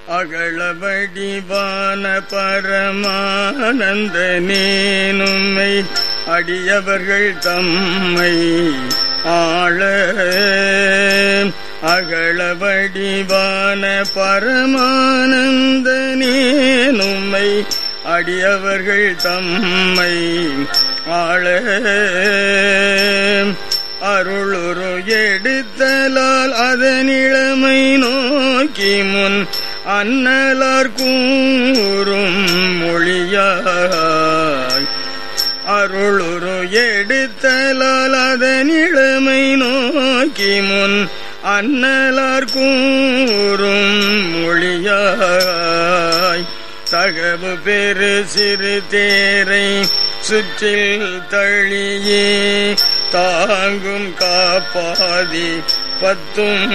அகளவடிவான பரமானந்த நேனும்மை அடியவர்கள் தம்மை ஆள அகளவடிவான பரமானந்த நேனும்மை அடியவர்கள் தம்மை ஆள அருளுரு எடுத்தலால் அதனிழமை நோக்கி முன் அன்னலார் கூறும் மொழியாய் அருளுரு எடுத்தலால் அதனிழமை நோக்கி முன் அன்னலார் கூறும் மொழியாய் தகவு பெரு சிறு தேரை சுற்றில் தழியே தாங்கும் காப்பாதி பத்தும்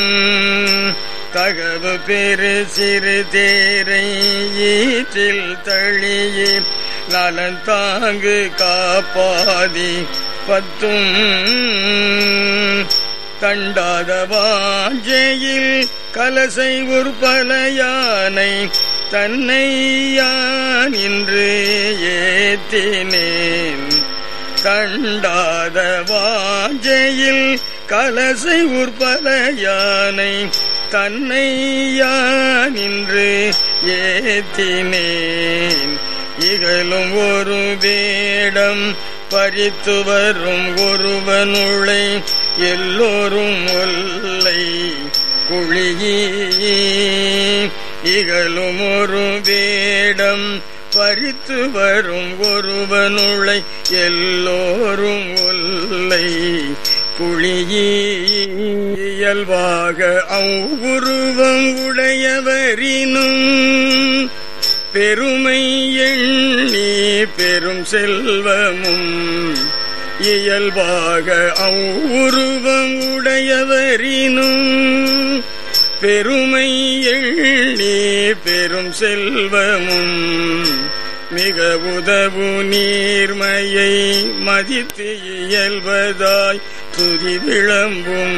தகவு பெரு சிறு தேரை ஈற்றில் தழியே நலன் தாங்கு காப்பாதி பத்தும் தண்டாத வாஞ்சையில் கலசை உற்பல யானை தன்னை யான் இன்று ஏத்தினேன் தண்டாத வாஞ்சையில் கலசை உற்பல யானை தன்னை யான் இன்று ஏத்தினேன் இகழும் ஒரு வேடம் பறித்து வரும் ஒருவனுளை எல்லோரும் ஒல்லை குழியே இகழும் ஒரு வேடம் பறித்து வரும் ஒருவனுளை எல்லோரும் ஒல்லை குழியியல்வாக அவ்வுருவம் உடையவரினும் பெருமை எண்ணி பெரும் செல்வமும் இயல்பாக அவ்வுருவம் உடையவரினும் பெருமை எண்ணி பெரும் செல்வமும் மிக உதவு நீர்மையை மதித்து இயல்வதாய் துதி விளம்பும்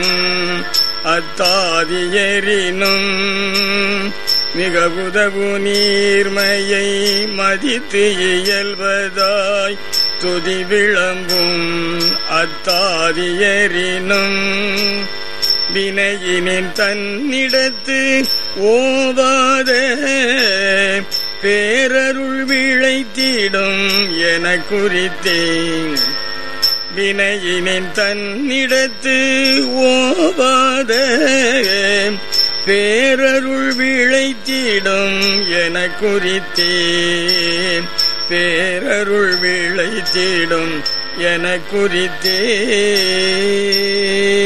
அத்தாதியரினும் மிக உதவு நீர்மையை மதித்து இயல்வதாய் துதி விளம்பும் அத்தாதியரினும் வினையினின் தன்னிடத்து ஓவாத பேரருள் விழைத்திடும் என குறித்தேன் வினையினின் தன்னிடத்து ஓவாத பேரருள் விழைத்திடும் என குறித்தேன் பேரருள் விழைத்திடும் என குறித்தேன்